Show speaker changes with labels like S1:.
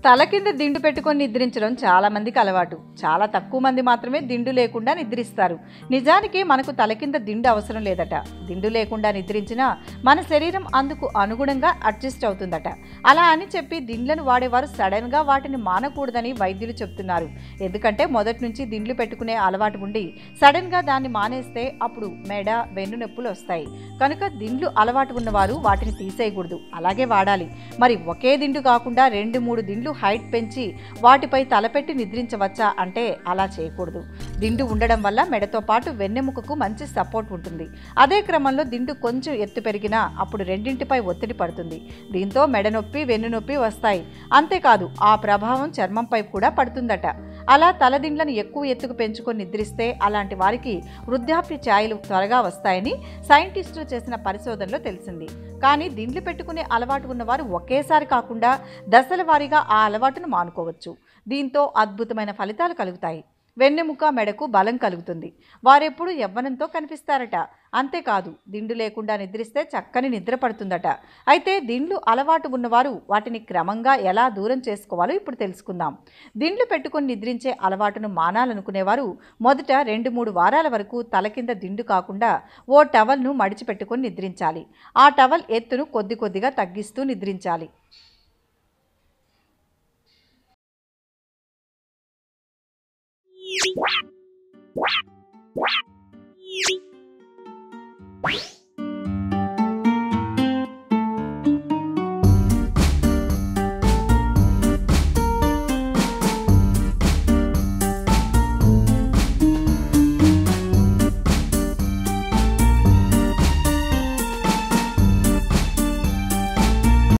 S1: తల కింద దిండు పెట్టుకొని నిద్రించడం చాలా మందికి అలవాటు చాలా తక్కువ మంది మాత్రమే దిండు లేకుండా నిద్రిస్తారు నిజానికి మనకు తల కింద దిండు అవసరం లేదట దిండు లేకుండా నిద్రించినా మన శరీరం అందుకు అనుగుణంగా అడ్జస్ట్ అవుతుందట అలా అని చెప్పి దిండ్లను వాడేవారు సడన్గా వాటిని మానకూడదని వైద్యులు చెప్తున్నారు ఎందుకంటే మొదటి నుంచి దిండ్లు పెట్టుకునే అలవాటు ఉండి సడన్గా దాన్ని మానేస్తే అప్పుడు మెడ వెన్ను నొప్పులు వస్తాయి కనుక దిండ్లు అలవాటు ఉన్నవారు వాటిని తీసేయకూడదు అలాగే వాడాలి మరి ఒకే దిండు కాకుండా రెండు మూడు దిండ్లు హైట్ పెంచి వాటిపై తలపెట్టి నిద్రించవచ్చా అంటే అలా చేయకూడదు దిండు ఉండడం వల్ల మెడతో పాటు వెన్నెముకకు మంచి సపోర్ట్ ఉంటుంది అదే క్రమంలో దిండు కొంచెం ఎత్తు పెరిగినా అప్పుడు రెండింటిపై ఒత్తిడి పడుతుంది దీంతో మెడ నొప్పి వెన్ను నొప్పి వస్తాయి అంతేకాదు ఆ ప్రభావం చర్మంపై కూడా పడుతుందట అలా తలదిండ్లను ఎక్కువ ఎత్తుకు పెంచుకొని నిద్రిస్తే అలాంటి వారికి వృద్ధాప్య ఛాయలు త్వరగా వస్తాయని సైంటిస్టులు చేసిన పరిశోధనలో తెలిసింది కానీ దిండ్లు పెట్టుకునే అలవాటు ఉన్నవారు ఒకేసారి కాకుండా దశల వారీగా ఆ అలవాటును మానుకోవచ్చు దీంతో అద్భుతమైన ఫలితాలు కలుగుతాయి వెన్నెముక మెడకు బలం కలుగుతుంది వారెప్పుడు యవ్వనంతో కనిపిస్తారట అంతేకాదు దిండు లేకుండా నిద్రిస్తే చక్కని నిద్ర పడుతుందట అయితే దిండ్లు అలవాటు ఉన్నవారు వాటిని క్రమంగా ఎలా దూరం చేసుకోవాలో ఇప్పుడు తెలుసుకుందాం దిండ్లు పెట్టుకొని నిద్రించే అలవాటును మానాలనుకునేవారు మొదట రెండు మూడు వారాల వరకు తల కింద దిండు కాకుండా ఓ టవల్ను మడిచిపెట్టుకొని నిద్రించాలి ఆ టవల్ ఎత్తును కొద్ది కొద్దిగా తగ్గిస్తూ నిద్రించాలి
S2: Wow.